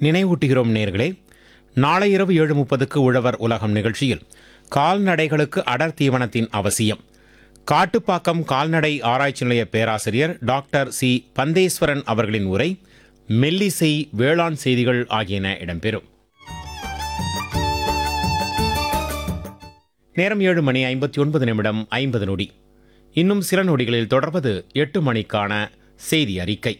நினைவூட்டுகிறோம் நேர்களே நாளை இரவு ஏழு முப்பதுக்கு உழவர் உலகம் நிகழ்ச்சியில் கால்நடைகளுக்கு அடர் தீவனத்தின் அவசியம் காட்டுப்பாக்கம் கால்நடை ஆராய்ச்சி நிலைய பேராசிரியர் டாக்டர் சி பந்தேஸ்வரன் அவர்களின் உரை மெல்லிசை வேளாண் செய்திகள் ஆகியன இடம்பெறும் நேரம் ஏழு மணி ஐம்பத்தி ஒன்பது நிமிடம் ஐம்பது நொடி இன்னும் சில நொடிகளில் தொடர்வது எட்டு மணிக்கான செய்தி அறிக்கை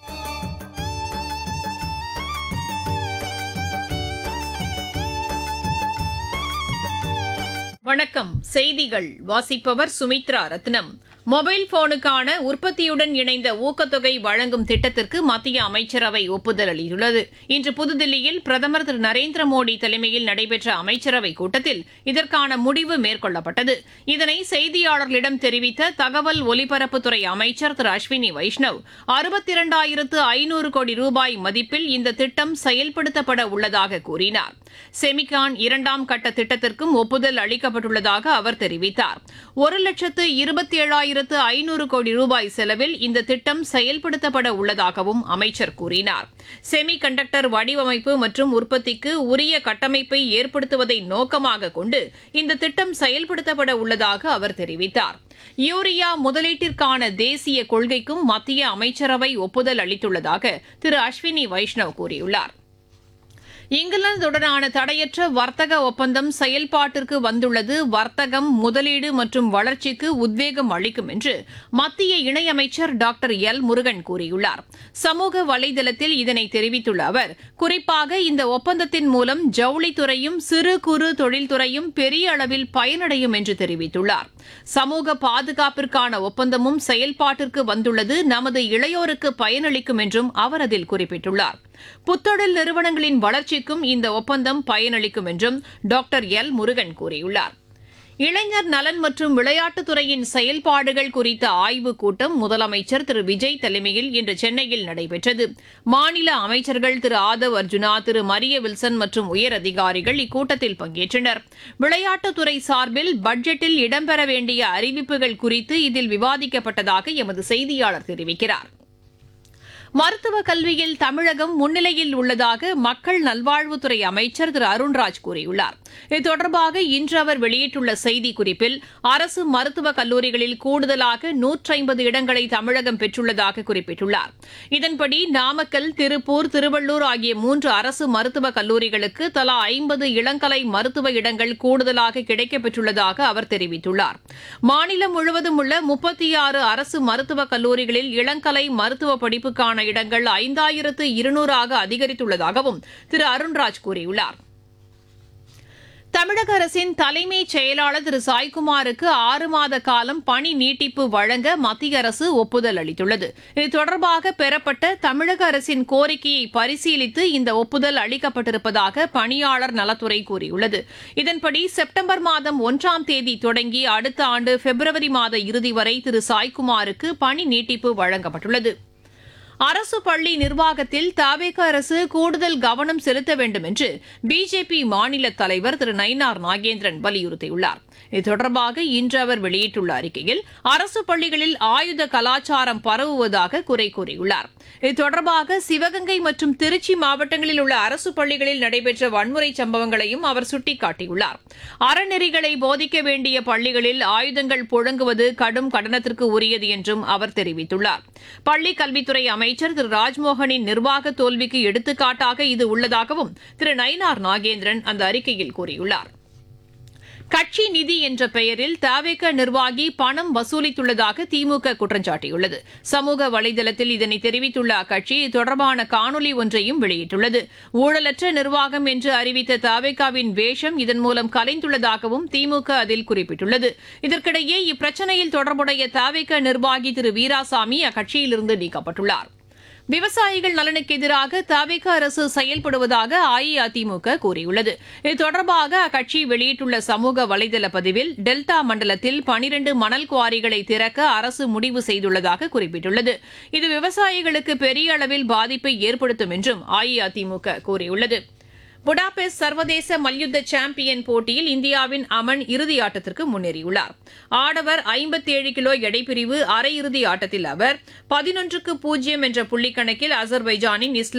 வணக்கம் செய்திகள் வாசிப்பவர் சுமித்ரா ரத்னம் மொபைல் போனுக்கான உற்பத்தியுடன் இணைந்த ஊக்கத்தொகை வழங்கும் திட்டத்திற்கு மத்திய அமைச்சரவை ஒப்புதல் அளித்துள்ளது இன்று புதுதில்லியில் பிரதமர் திரு நரேந்திர மோடி தலைமையில் நடைபெற்ற அமைச்சரவைக் கூட்டத்தில் இதற்கான முடிவு மேற்கொள்ளப்பட்டது இதனை செய்தியாளர்களிடம் தெரிவித்த தகவல் ஒலிபரப்புத்துறை அமைச்சர் திரு அஸ்வினி வைஷ்ணவ் அறுபத்தி இரண்டாயிரத்து ஐநூறு கோடி ரூபாய் மதிப்பில் இந்த திட்டம் செயல்படுத்தப்பட உள்ளதாக கூறினார் செமிகான் இரண்டாம் கட்ட திட்டத்திற்கும் ஒப்புதல் அளிக்கப்பட்டுள்ளதாக அவர் தெரிவித்தார் ஒரு லட்சத்து இருபத்தி ஏழாயிரத்து ஐநூறு கோடி ரூபாய் செலவில் இந்த திட்டம் செயல்படுத்தப்பட உள்ளதாகவும் அமைச்சர் கூறினார் செமி கண்டக்டர் வடிவமைப்பு மற்றும் உற்பத்திக்கு உரிய கட்டமைப்பை ஏற்படுத்துவதை நோக்கமாக கொண்டு இந்த திட்டம் செயல்படுத்தப்பட உள்ளதாக அவர் தெரிவித்தார் யூரியா முதலீட்டிற்கான தேசிய கொள்கைக்கும் மத்திய அமைச்சரவை ஒப்புதல் அளித்துள்ளதாக திரு அஸ்வினி வைஷ்ணவ் கூறியுள்ளார் இங்கிலாந்துடனான தடையற்ற வர்த்தக ஒப்பந்தம் செயல்பாட்டிற்கு வந்துள்ளது வர்த்தகம் முதலீடு மற்றும் வளர்ச்சிக்கு உத்வேகம் அளிக்கும் என்று மத்திய இணையமைச்சர் டாக்டர் எல் முருகன் கூறியுள்ளார் சமூக வலைதளத்தில் இதனை தெரிவித்துள்ள அவர் குறிப்பாக இந்த ஒப்பந்தத்தின் மூலம் ஜவுளித்துறையும் சிறு குறு தொழில்துறையும் பெரிய அளவில் பயனடையும் என்று தெரிவித்துள்ளார் சமூக பாதுகாப்பிற்கான ஒப்பந்தமும் செயல்பாட்டிற்கு வந்துள்ளது நமது இளையோருக்கு பயனளிக்கும் என்றும் அவர் அதில் குறிப்பிட்டுள்ளார் புத்தொழில் நிறுவனங்களின் வளர்ச்சிக்கும் இந்த ஒப்பந்தம் பயனளிக்கும் என்றும் டாக்டர் எல் முருகன் கூறியுள்ளார் இளைஞர் நலன் மற்றும் விளையாட்டுத்துறையின் செயல்பாடுகள் குறித்த ஆய்வுக் கூட்டம் முதலமைச்சர் திரு விஜய் தலைமையில் இன்று சென்னையில் நடைபெற்றது மாநில அமைச்சர்கள் திரு ஆதவ் அர்ஜுனா திரு மரிய வில்சன் மற்றும் உயர் அதிகாரிகள் இக்கூட்டத்தில் பங்கேற்றனர் விளையாட்டுத்துறை சார்பில் பட்ஜெட்டில் இடம்பெற வேண்டிய அறிவிப்புகள் குறித்து இதில் விவாதிக்கப்பட்டதாக எமது செய்தியாளர் தெரிவிக்கிறார் மருத்துவ கல்வியில் தமிழகம் முன்னிலையில் உள்ளதாக மக்கள் நல்வாழ்வுத்துறை அமைச்சர் திரு அருண்ராஜ் கூறியுள்ளார் இது தொடர்பாக இன்று அவர் வெளியிட்டுள்ள செய்திக்குறிப்பில் அரசு மருத்துவக் கல்லூரிகளில் கூடுதலாக நூற்றி ஐம்பது இடங்களை தமிழகம் பெற்றுள்ளதாக குறிப்பிட்டுள்ளார் இதன்படி நாமக்கல் திருப்பூர் திருவள்ளூர் ஆகிய மூன்று அரசு மருத்துவக் கல்லூரிகளுக்கு தலா ஐம்பது இளங்கலை மருத்துவ இடங்கள் கூடுதலாக கிடைக்கப்பெற்றுள்ளதாக அவர் தெரிவித்துள்ளார் மாநிலம் முழுவதும் உள்ள முப்பத்தி ஆறு அரசு மருத்துவக் கல்லூரிகளில் இளங்கலை மருத்துவ படிப்புக்கான இடங்கள் ஐந்தாயிரத்து இருநூறாக அதிகரித்துள்ளதாகவும் திரு அருண்ராஜ் கூறியுள்ளார் தமிழக அரசின் தலைமைச் செயலாளர் திரு சாய்குமாருக்கு ஆறு மாத காலம் பணி நீட்டிப்பு வழங்க மத்திய அரசு ஒப்புதல் அளித்துள்ளது இது தொடர்பாக பெறப்பட்ட தமிழக அரசின் கோரிக்கையை பரிசீலித்து இந்த ஒப்புதல் அளிக்கப்பட்டிருப்பதாக பணியாளர் நலத்துறை கூறியுள்ளது இதன்படி செப்டம்பர் மாதம் ஒன்றாம் தேதி தொடங்கி அடுத்த ஆண்டு பிப்ரவரி மாத இறுதி வரை திரு சாய்குமாருக்கு பணி நீட்டிப்பு வழங்கப்பட்டுள்ளது அரசு பள்ளி நிர்வாகத்தில் தாவேக அரசு கூடுதல் கவனம் செலுத்த வேண்டும் என்று பிஜேபி மாநில தலைவர் திரு நயினார் நாகேந்திரன் வலியுறுத்தியுள்ளார் இது தொடர்பாக இன்று அவர் வெளியிட்டுள்ள அறிக்கையில் அரசு பள்ளிகளில் ஆயுத கலாச்சாரம் பரவுவதாக குறை கூறியுள்ளார் இது தொடர்பாக சிவகங்கை மற்றும் திருச்சி மாவட்டங்களில் உள்ள அரசு பள்ளிகளில் நடைபெற்ற வன்முறை சம்பவங்களையும் அவர் சுட்டிக்காட்டியுள்ளார் அறநெறிகளை போதிக்க வேண்டிய பள்ளிகளில் ஆயுதங்கள் புழங்குவது கடும் கண்டனத்திற்கு உரியது என்றும் அவர் தெரிவித்துள்ளார் பள்ளிக் கல்வித்துறை அமைச்சர் திரு ராஜ்மோகனின் நிர்வாக தோல்விக்கு எடுத்துக்காட்டாக இது உள்ளதாகவும் திரு நயினார் நாகேந்திரன் அந்த அறிக்கையில் கூறியுள்ளார் கட்சி நிதி என்ற பெயரில் தவேக நிர்வாகி பணம் வசூலித்துள்ளதாக திமுக குற்றம் சாட்டியுள்ளது சமூக வலைதளத்தில் இதனை தெரிவித்துள்ள அக்கட்சி இது தொடர்பான காணொலி ஒன்றையும் வெளியிட்டுள்ளது ஊழலற்ற நிர்வாகம் என்று அறிவித்த தவேகாவின் வேஷம் இதன் மூலம் கலைந்துள்ளதாகவும் திமுக அதில் குறிப்பிட்டுள்ளது இதற்கிடையே இப்பிரச்சனையில் தொடர்புடைய தவேக நிர்வாகி திரு வீராசாமி அக்கட்சியிலிருந்து நீக்கப்பட்டுள்ளார் விவசாயிகள் நலனுக்கு எதிராக தவிக அரசு செயல்படுவதாக அஇஅதிமுக கூறியுள்ளது இது தொடர்பாக அக்கட்சி வெளியிட்டுள்ள சமூக வலைதள பதிவில் டெல்டா மண்டலத்தில் பனிரண்டு மணல் குவாரிகளை திறக்க அரசு முடிவு செய்துள்ளதாக குறிப்பிட்டுள்ளது இது விவசாயிகளுக்கு பெரிய அளவில் பாதிப்பை ஏற்படுத்தும் என்றும் அஇஅதிமுக கூறியுள்ளது புடாபெஸ்ட் சர்வதேச மல்யுத்த சாம்பியன் போட்டியில் இந்தியாவின் அமன் இறுதி ஆட்டத்திற்கு முன்னேறியுள்ளார் ஆடவர் 57 கிலோ எடைப்பிரிவு அரையிறுதி ஆட்டத்தில் அவர் பதினொன்றுக்கு பூஜ்ஜியம் என்ற புள்ளிக்கணக்கில் அசர்பைஜானின் இஸ்லாம்